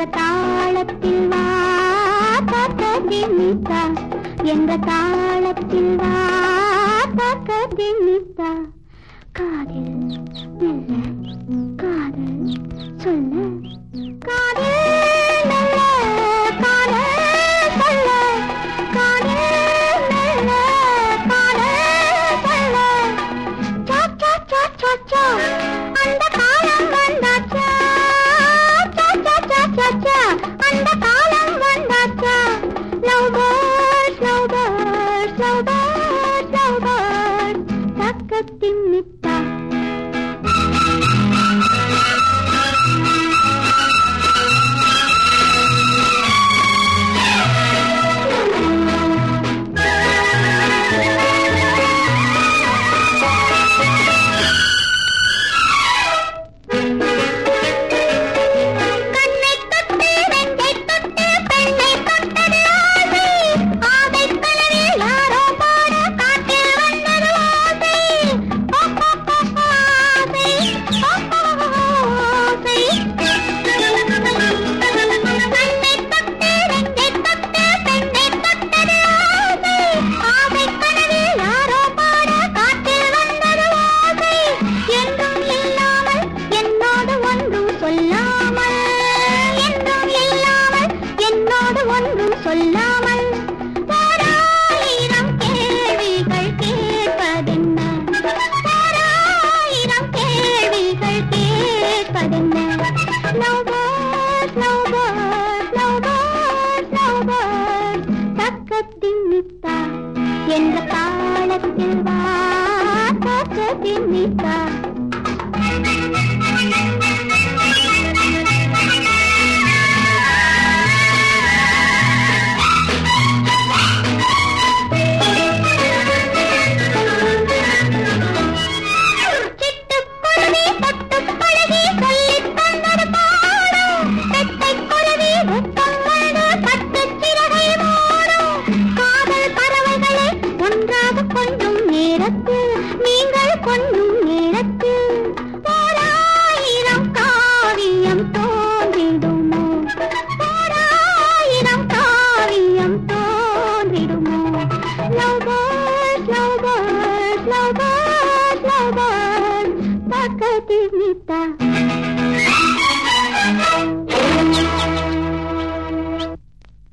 தாளத்தில் வா தக்கதிமித்தா என்ற தாளத்தில் வா தக்கதிமித்தா காதில் மெல்ல காதல் சொல்ல காதில் மெல்ல காதல் சொல்ல காதில் மெல்ல காதல் சொல்ல சா சா சா சா சா அந்த காலம் வந்தாச்சா சா சா சா சா சா அந்த காலம் வந்தாச்சா love birds love birds love birds love birds தக்கத்தின் மித்தா கண்ணை தொட்டு நெஞ்சை தொட்டு பெண்ணை தொட்டது ஆசை ஆசை கனவில் யாரோ பாட காட்டில் வந்தது ஆசை ஓ, ஓ, ஓ, ஓ, ஆசை ஓ, ஓ, ஓ, ஆசை கண்ணை தொட்டு நெஞ்சை தொட்டு பெண்ணை தொட்டது ஆசை ஆசை கனவில் யாரோ பாட காட்டில் வந்தது ஆசை என்றும் இல்லாமல் என்னோடு ஒன்றும் சொல்லாமல் என்றும் இல்லாமல் என்னோடு ஒன்றும் சொல்லாமல் ஓராயிரம் கேள்விகள் கேட்பதென்ன ஓராயிரம் கேள்விகள் கேட்பதென்ன Love birds, love birds, love birds, love birds. தக்கத்தின் நித்தா என்ற தாளத்தில் வா தக்கத்தின் நித்தா சிட்டுக்குருவி தொட்டுப் பழகி சொல்லித் தந்தது பாடும். பெட்டைக் குருவி முத்தம் வந்து பட்டுச் சிறகை மூடும். காதல் பறவைகளை ஒன்றாக கொஞ்சும் நேரத்தில் நீங்கள் கொஞ்ச